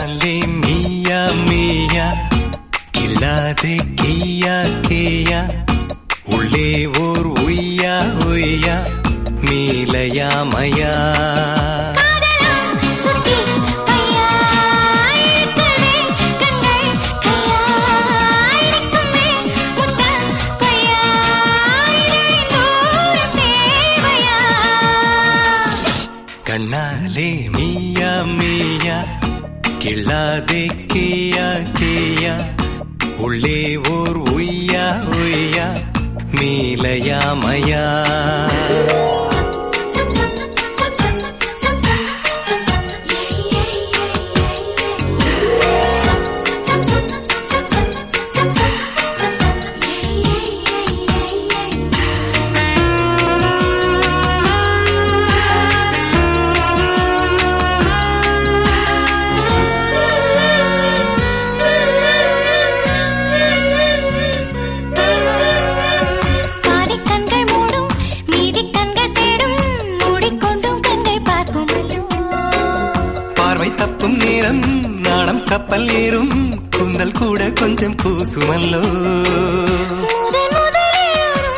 கண்ணாலே மீயா மீயா கில்லாதே கீயா கேயா உள்ளே ஓர் உய்யா உய்யா மீலையா மயா காதலா சுத்தி கையா இழுக்குமே கண்கள் கையா இழுக்குமே முத்தம் கையா தூரம் தேவையா கண்ணாலே மீயா மீயா கில்லாதே கீயா கேயா உள்ளே ஓர் உய்யா உய்யா மீலையா மயா பாதி கண்கள் மூடும் மீதி கண்கள் தேடும் மூடிக்கொண்டும் கண்கள் பார்க்கும் பார்வை தப்பும் நேரம் நாணம் கப்பல் ஏறும் கூந்தல் கூட கொஞ்சம் பூசுமல்லோ முதல் முதல் எழுதும்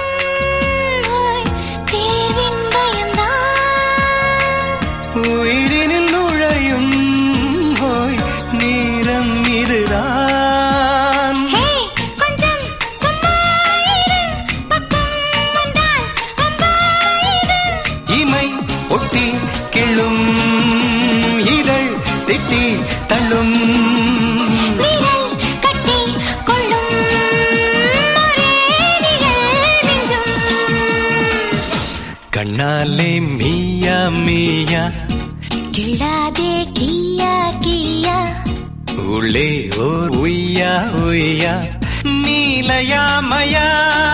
தேர்வின் பயம்தான் உயிரினில் நுழையும் ஹோய் நேரம் இதுதான் ஹே கொஞ்சம் சும்மா இரு பக்கம் வந்தால் வந்தாயிரு இமை ஒட்டி கிள்ளும் இதழ் திட்டி தள்ளும் விரல் கட்டி கொள்ளும் ஒரே நிழல் நெஞ்சும் கண்ணாலே மீயா மீயா கிள்ளாதே கியா கியா உள்ளே ஓர் உய்யா உய்யா நீலயா மயா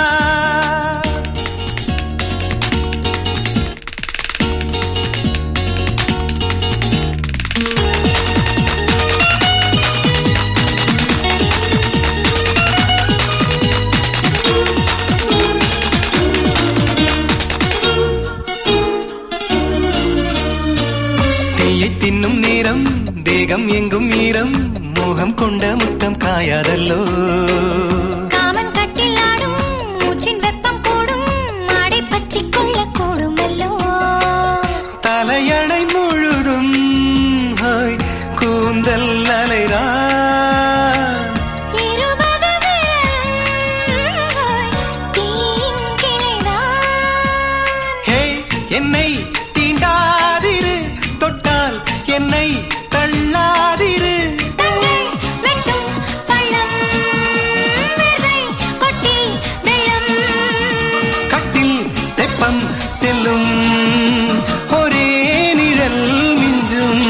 தீயை தின்னும் நேரம் தேகம் எங்கும் ஈரம் மோகம் கொண்ட முத்தம் காயாதல்லோ காமன் கட்டில் ஆடும் மூச்சின் வெப்பம் கூடும் மாடை பற்றிக் கொள்ள கூடுமல்லோ தலையணை முழுதும் ஹாய் கூந்தல் அலைதான் இருபது விரல் தீயின் கிளைதான் ஹே என்னை தீண்டாதிரு தொட்டால் என்னை தள்ளாதிரு தங்கள் வெட்டும் பள்ளம் விதை கொட்டி வெள்ளம் கட்டில் தெப்பம் செல்லும் ஒரே நிழல் மிஞ்சும்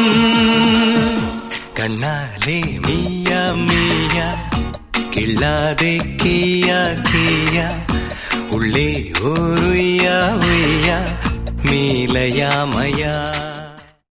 கண்ணாலே மீயா மீயா கிள்ளாதே கீயா கீயா உள்ளே ஓருயா உய்யா மீலையா மயா